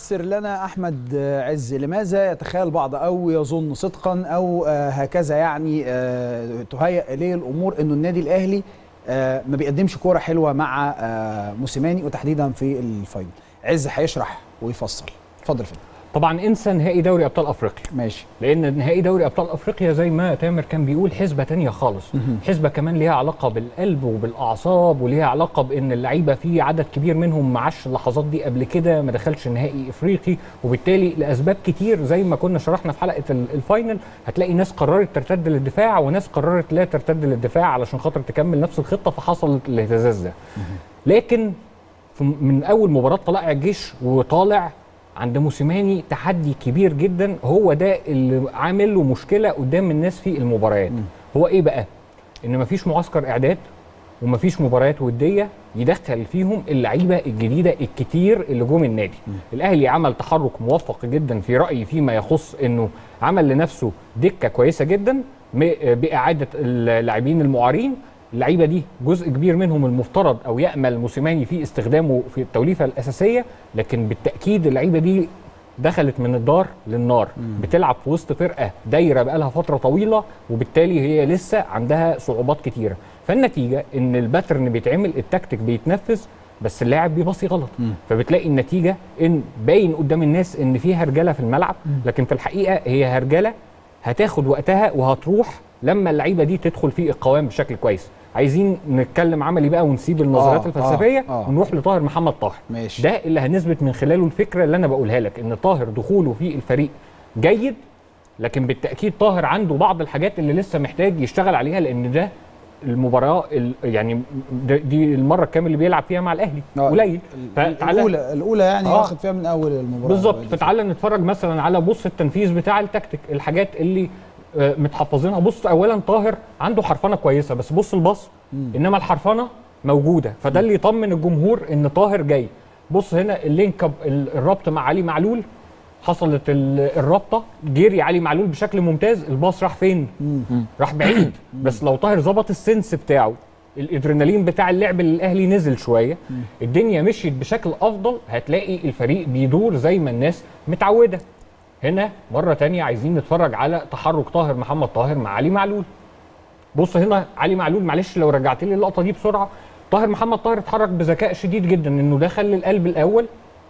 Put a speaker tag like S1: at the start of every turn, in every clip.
S1: فسر لنا احمد عز لماذا يتخيل بعض او يظن صدقا او هكذا يعني تهيأ اليه الامور انه النادي الاهلي ما بيقدمش كوره حلوه مع موسيماني وتحديدا في الفاينل عز هيشرح ويفصل اتفضل فندم
S2: طبعا انسى نهائي دوري ابطال افريقيا
S1: ماشي
S2: لان نهائي دوري ابطال افريقيا زي ما تامر كان بيقول حسبه تانية خالص حسبه كمان ليها علاقه بالقلب وبالاعصاب وليها علاقه بان اللعيبه في عدد كبير منهم ما عاش اللحظات دي قبل كده ما دخلش نهائي افريقي وبالتالي لاسباب كتير زي ما كنا شرحنا في حلقه الفاينل هتلاقي ناس قررت ترتد للدفاع وناس قررت لا ترتد للدفاع علشان خاطر تكمل نفس الخطه فحصل الاهتزاز ده لكن من اول مباراه طلائع الجيش وطالع عند موسيماني تحدي كبير جدا هو ده اللي عامل له مشكله قدام الناس في المباريات م. هو ايه بقى ان مفيش معسكر اعداد ومفيش مباريات وديه يدخل فيهم اللعيبه الجديده الكتير اللي جم النادي م. الاهلي عمل تحرك موفق جدا في رايي فيما يخص انه عمل لنفسه دكه كويسه جدا باعاده اللاعبين المعارين اللعيبه دي جزء كبير منهم المفترض او يامل موسيماني في استخدامه في التوليفه الاساسيه لكن بالتاكيد اللعيبه دي دخلت من الدار للنار مم. بتلعب في وسط فرقه دايره بقالها فتره طويله وبالتالي هي لسه عندها صعوبات كتيره فالنتيجه ان الباترن بيتعمل التكتيك بيتنفذ بس اللاعب بيبصي غلط مم. فبتلاقي النتيجه ان باين قدام الناس ان في هرجله في الملعب مم. لكن في الحقيقه هي هرجله هتاخد وقتها وهتروح لما اللعيبه دي تدخل في القوام بشكل كويس عايزين نتكلم عملي بقى ونسيب النظريات آه الفلسفيه آه آه ونروح لطاهر محمد طاهر
S1: ماشي.
S2: ده اللي هنثبت من خلاله الفكره اللي انا بقولها لك ان طاهر دخوله في الفريق جيد لكن بالتاكيد طاهر عنده بعض الحاجات اللي لسه محتاج يشتغل عليها لان ده المباراه يعني دي المره الكامل اللي بيلعب فيها مع الاهلي قليل
S1: الاولى الاولى يعني آه واخد فيها من اول المباراه
S2: بالظبط فتعالى نتفرج مثلا على بص التنفيذ بتاع التكتيك الحاجات اللي متحفظينها بص اولا طاهر عنده حرفنه كويسه بس بص الباص انما الحرفنه موجوده فده اللي يطمن الجمهور ان طاهر جاي بص هنا اللينك الربط مع علي معلول حصلت الرابطه جري علي معلول بشكل ممتاز الباص راح فين راح بعيد بس لو طاهر ظبط السنس بتاعه الادرينالين بتاع اللعب اللي الاهلي نزل شويه الدنيا مشيت بشكل افضل هتلاقي الفريق بيدور زي ما الناس متعوده هنا مرة تانية عايزين نتفرج على تحرك طاهر محمد طاهر مع علي معلول بص هنا علي معلول معلش لو رجعت لي اللقطة دي بسرعة طاهر محمد طاهر اتحرك بذكاء شديد جدا انه دخل للقلب الاول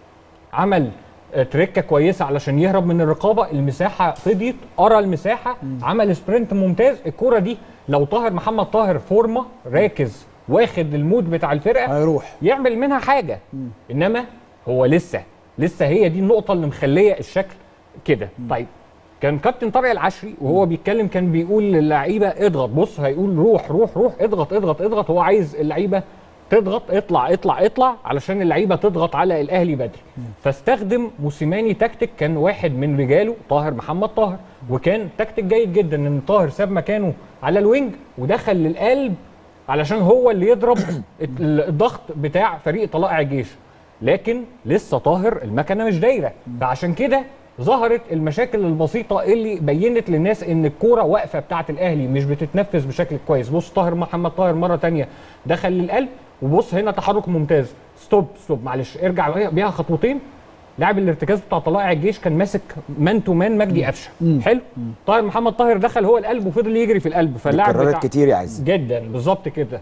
S2: عمل تريكه كويسه علشان يهرب من الرقابه المساحه فضيت قرا المساحه م. عمل سبرنت ممتاز الكوره دي لو طاهر محمد طاهر فورمه راكز واخد المود بتاع الفرقه
S1: هيروح
S2: يعمل منها حاجه م. انما هو لسه لسه هي دي النقطه اللي مخليه الشكل كده طيب كان كابتن طارق العشري وهو بيتكلم كان بيقول للعيبه اضغط بص هيقول روح روح روح اضغط اضغط اضغط هو عايز اللعيبه تضغط اطلع اطلع اطلع علشان اللعيبه تضغط على الاهلي بدري فاستخدم موسيماني تكتيك كان واحد من رجاله طاهر محمد طاهر وكان تكتيك جيد جدا ان طاهر ساب مكانه على الوينج ودخل للقلب علشان هو اللي يضرب الضغط بتاع فريق طلائع الجيش لكن لسه طاهر المكنه مش دايره فعشان كده ظهرت المشاكل البسيطه اللي بينت للناس ان الكوره واقفه بتاعه الاهلي مش بتتنفذ بشكل كويس بص طاهر محمد طاهر مره تانية دخل للقلب وبص هنا تحرك ممتاز ستوب ستوب معلش ارجع بيها خطوتين لاعب الارتكاز بتاع طلائع الجيش كان ماسك مان تو مان مجدي قفشه حلو طاهر محمد طاهر دخل هو القلب وفضل يجري في القلب
S3: فاللاعب بتاع كتير يا عز
S2: جدا بالظبط كده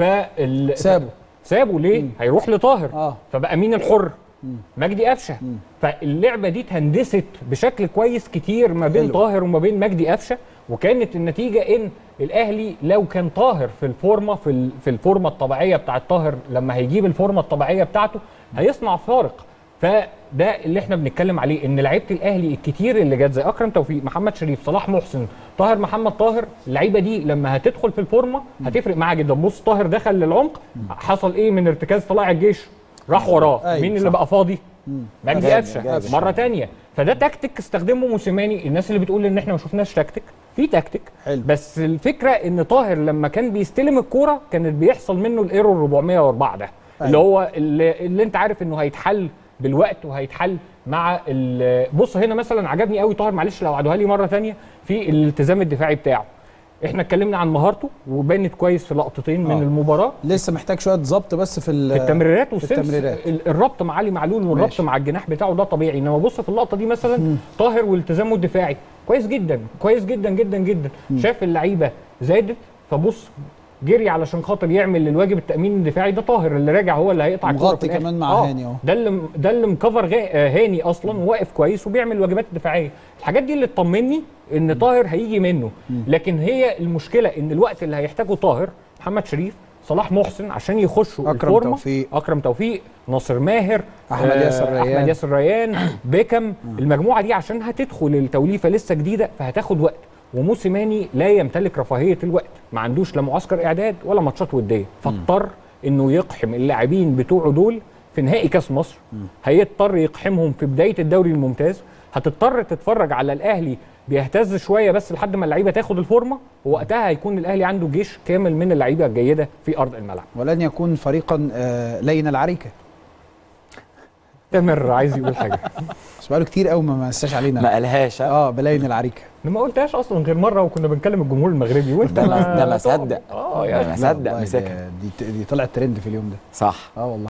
S2: فال
S1: سابه
S2: سابه ليه؟ مم. هيروح لطاهر آه. فبقى مين الحر؟ مجدي قفشه فاللعبه دي اتهندست بشكل كويس كتير ما بين حلو. طاهر وما بين مجدي قفشه وكانت النتيجه ان الاهلي لو كان طاهر في الفورمه في في الفورمه الطبيعيه بتاعت طاهر لما هيجيب الفورمه الطبيعيه بتاعته هيصنع فارق فده اللي احنا بنتكلم عليه ان لعيبه الاهلي الكتير اللي جت زي اكرم توفيق محمد شريف صلاح محسن طاهر محمد طاهر اللعيبه دي لما هتدخل في الفورمه هتفرق معاها جدا بص طاهر دخل للعمق حصل ايه من ارتكاز طلائع الجيش راح وراه أيوة مين اللي بقى فاضي مجدي قفشه مره تانية فده تكتيك استخدمه موسيماني الناس اللي بتقول ان احنا ما شفناش تكتيك في تكتيك
S1: حلو.
S2: بس الفكره ان طاهر لما كان بيستلم الكوره كانت بيحصل منه الايرور 404 ده أيوة. اللي هو اللي, اللي انت عارف انه هيتحل بالوقت وهيتحل مع بص هنا مثلا عجبني قوي طاهر معلش لو عادوها لي مره ثانيه في الالتزام الدفاعي بتاعه احنا اتكلمنا عن مهارته وبانت كويس في لقطتين من
S1: آه.
S2: المباراه
S1: لسه محتاج شويه ضبط بس في ال-
S2: في التمريرات والسنس
S1: التمريرات.
S2: ال- الربط مع علي معلول والربط
S1: ماشي.
S2: مع الجناح بتاعه ده طبيعي انما بص في اللقطه دي مثلا طاهر والتزامه الدفاعي كويس جدا كويس جدا جدا جدا شاف اللعيبه زادت فبص جري علشان خاطر يعمل الواجب التامين الدفاعي ده طاهر اللي راجع هو اللي هيقطع الكرة
S1: مغطي
S2: في الآخر.
S1: كمان مع
S2: آه،
S1: هاني أهو.
S2: ده اللي ده اللي مكفر غا- آه، هاني اصلا وواقف كويس وبيعمل الواجبات الدفاعيه الحاجات دي اللي تطمني ان طاهر هيجي منه لكن هي المشكله ان الوقت اللي هيحتاجه طاهر محمد شريف صلاح محسن عشان يخشوا
S1: أكرم
S2: الفورمه
S1: توفيق.
S2: اكرم توفيق ناصر ماهر
S1: أحمد ياسر ريان.
S2: احمد ياسر ريان بيكم المجموعه دي عشان هتدخل التوليفه لسه جديده فهتاخد وقت وموسيماني لا يمتلك رفاهيه الوقت ما عندوش لا معسكر اعداد ولا ماتشات وديه فاضطر انه يقحم اللاعبين بتوعه دول في نهائي كاس مصر هيضطر يقحمهم في بدايه الدوري الممتاز هتضطر تتفرج على الاهلي بيهتز شويه بس لحد ما اللعيبه تاخد الفورمه ووقتها هيكون الاهلي عنده جيش كامل من اللعيبه الجيده في ارض الملعب
S1: ولن يكون فريقا آه، لين العريكه
S2: تامر عايز يقول حاجه
S1: بس بقاله كتير قوي ما مساش علينا
S3: ما قالهاش ها؟
S1: اه بلاين العريكه
S2: انا ما قلتهاش اصلا غير مره وكنا بنكلم الجمهور المغربي وانت
S3: ده ما- ده ما صدق
S2: اه
S3: ده
S2: يعني
S3: ما
S1: لا
S3: صدق
S1: والله
S3: مسكها
S1: دي, دي طلعت ترند في اليوم ده
S3: صح
S1: اه والله